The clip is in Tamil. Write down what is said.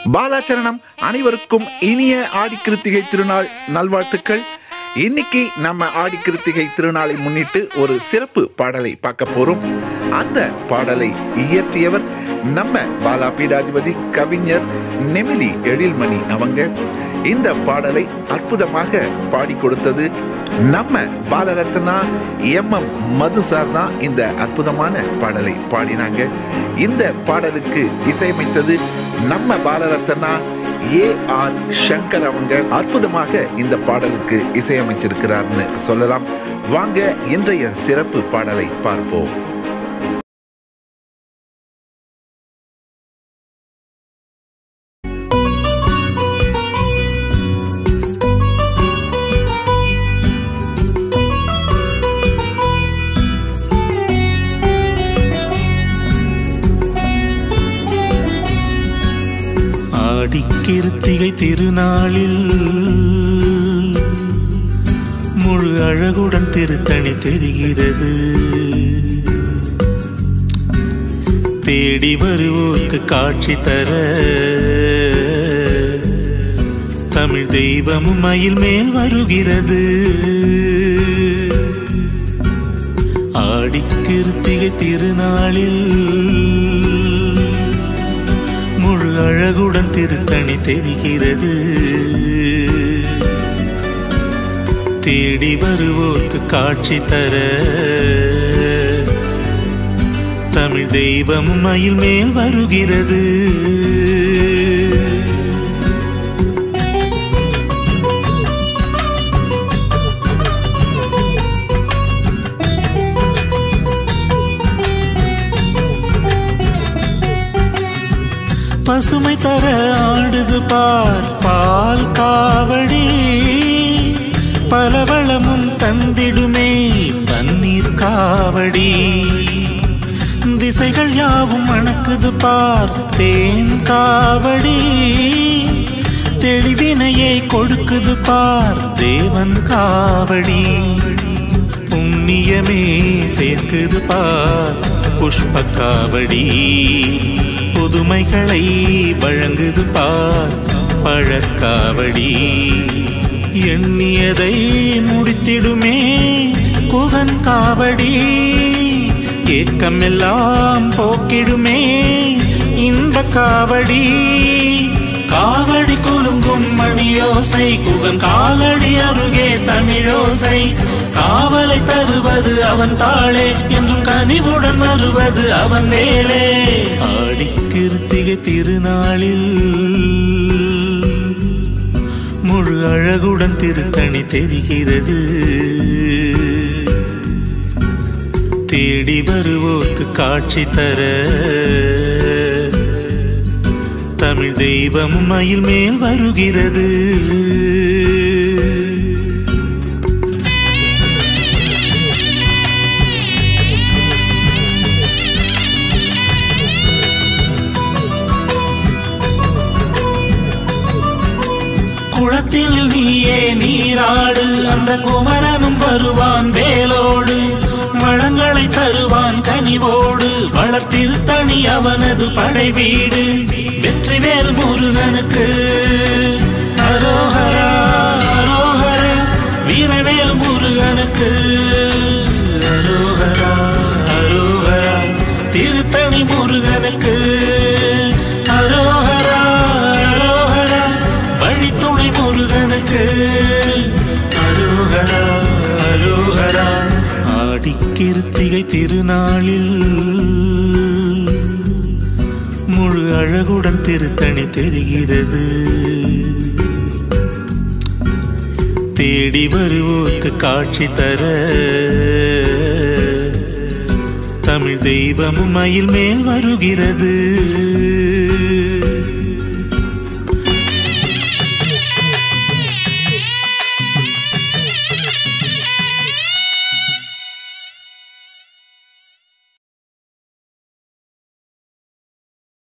பாலாச்சரணம் அனைவருக்கும் இனிய ஆடி கிருத்திகை திருநாள் நல்வாழ்த்துக்கள் இன்னைக்கு நம்ம ஆடி கிருத்திகை திருநாளை முன்னிட்டு ஒரு சிறப்பு பாடலை பார்க்க போறோம் அந்த பாடலை இயற்றியவர் நம்ம பாலா பீடாதிபதி கவிஞர் நெமிலி எழில்மணி அவங்க இந்த பாடலை அற்புதமாக பாடி கொடுத்தது நம்ம Balaratna M M Madhu sir தான் இந்த அற்புதமான பாடலை பாடினாங்க இந்த பாடலுக்கு இசையமைத்தது நம்ம பாலரத்னா ஏ ஆர் சங்கர் அவங்க அற்புதமாக இந்த பாடலுக்கு இசையமைச்சிருக்கிறார்னு சொல்லலாம் வாங்க இன்றைய சிறப்பு பாடலை பார்ப்போம் ஆடிக்கிருத்திகை திருநாளில் முழு அழகுடன் திருத்தணி தெரிகிறது தேடி வருவோர்க்கு காட்சி தர தமிழ் தெய்வமும் மயில் மேல் வருகிறது ஆடிக்கிருத்திகை திருநாளில் முழு அழகுடன் திருத்தணி தெரிகிறது தேடி வருவோர்க்கு காட்சி தர தமிழ் தெய்வம் மயில் மேல் வருகிறது பசுமை தர ஆடுது பார் பால் காவடி பலவளமும் தந்திடுமே பன்னீர் காவடி திசைகள் யாவும் மணக்குது பார் தேன் காவடி தெளிவினையை கொடுக்குது பார் தேவன் காவடி புண்ணியமே சேர்க்குது பார் புஷ்ப காவடி புதுமைகளை வழங்குது பார் பழக்காவடி எண்ணியதை முடித்திடுமே குகன் காவடி ஏக்கமெல்லாம் போக்கிடுமே இன்ப காவடி காவடி குலுங்கும் மணியோசை குகன் காலடி அருகே தமிழோசை காவலை தருவது அவன் தாளே என்றும் கனிவுடன் வருவது அவன் மேலே ஆடிக்கிருத்திகை திருநாளில் முழு அழகுடன் திருத்தணி தெரிகிறது தேடி வருவோர்க்கு காட்சி தர தமிழ் தெய்வமும் மயில் மேல் வருகிறது குளத்தில் நீயே நீராடு அந்த குமரனும் வருவான் வேலோடு வளங்களை தருவான் கனிவோடு வளர்த்திருத்தணி அவனது படை வீடு வெற்றிவேல் முருகனுக்கு அரோகரா அரோகரா வீரவேல் முருகனுக்கு அரோகரா அரோகரா திருத்தணி முருகனுக்கு அரோகரா அரோகரா வழித்துணை முருகனுக்கு அரோகரா அரோகரா ஆடிக்கிருத்திகை திருநாளில் முழு அழகுடன் திருத்தணி தெரிகிறது தேடி வருவோர்க்கு காட்சி தர தமிழ் தெய்வமும் மயில் மேல் வருகிறது